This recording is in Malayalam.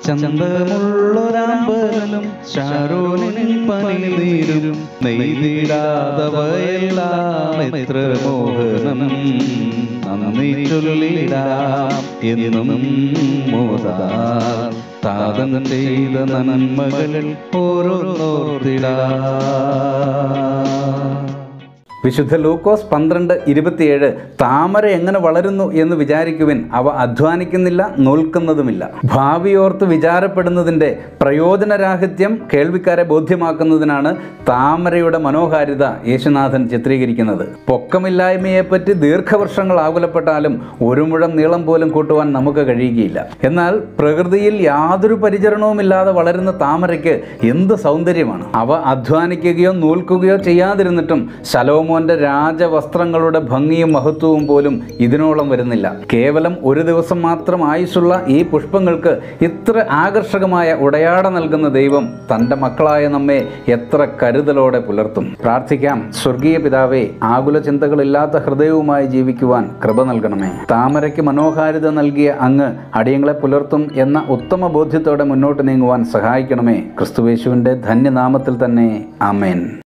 ചന്തമുള്ളൊരാമ്പലും ശാരോനിൻ പനിനീരും നെയ്തിടാതവയെല്ലാം എത്ര മോഹനം നന്ദി ചൊല്ലിടാം എന്നും മോദാൽ താതൻ ചെയ്ത നന്മകളിൽ ഓരോന്നോർത്തിടാം വിശുദ്ധ ലൂക്കോസ് പന്ത്രണ്ട് ഇരുപത്തിയേഴ് താമര എങ്ങനെ വളരുന്നു എന്ന് വിചാരിക്കുവിൻ അവ അധ്വാനിക്കുന്നില്ല നോൽക്കുന്നതുമില്ല ഭാവിയോർത്ത് വിചാരപ്പെടുന്നതിൻ്റെ പ്രയോജനരാഹിത്യം കേൾവിക്കാരെ ബോധ്യമാക്കുന്നതിനാണ് താമരയുടെ മനോഹാരിത യേശുനാഥൻ ചിത്രീകരിക്കുന്നത് പൊക്കമില്ലായ്മയെപ്പറ്റി ദീർഘവർഷങ്ങൾ ആകുലപ്പെട്ടാലും ഒരു മുഴം നീളം പോലും കൂട്ടുവാൻ നമുക്ക് കഴിയുകയില്ല എന്നാൽ പ്രകൃതിയിൽ യാതൊരു പരിചരണവുമില്ലാതെ വളരുന്ന താമരയ്ക്ക് എന്ത് സൗന്ദര്യമാണ് അവ അധ്വാനിക്കുകയോ നൂൽക്കുകയോ ചെയ്യാതിരുന്നിട്ടും ശലോമോന്റെ രാജവസ്ത്രങ്ങളുടെ ഭംഗിയും മഹത്വവും പോലും ഇതിനോളം വരുന്നില്ല കേവലം ഒരു ദിവസം മാത്രം ആയുസ്സുള്ള ഈ പുഷ്പങ്ങൾക്ക് ഇത്ര ആകർഷകമായ ഉടയാട നൽകുന്ന ദൈവം തൻ്റെ മക്കളായ നമ്മെ എത്ര കരുതലോടെ പുലർത്തും പ്രാർത്ഥിക്കാം സ്വർഗീയ പിതാവേ ആകുല ചിന്തകളില്ലാത്ത ഹൃദയവുമായി ജീവിക്കുവാൻ കൃപ നൽകണമേ താമരയ്ക്ക് മനോഹാരിത നൽകിയ അങ്ങ് അടിയങ്ങളെ പുലർത്തും എന്ന ഉത്തമ ബോധ്യത്തോടെ മുന്നോട്ട് നീങ്ങുവാൻ സഹായിക്കണമേ ക്രിസ്തുവേശുവിൻ്റെ ധന്യനാമത്തിൽ തന്നെ ആമേൻ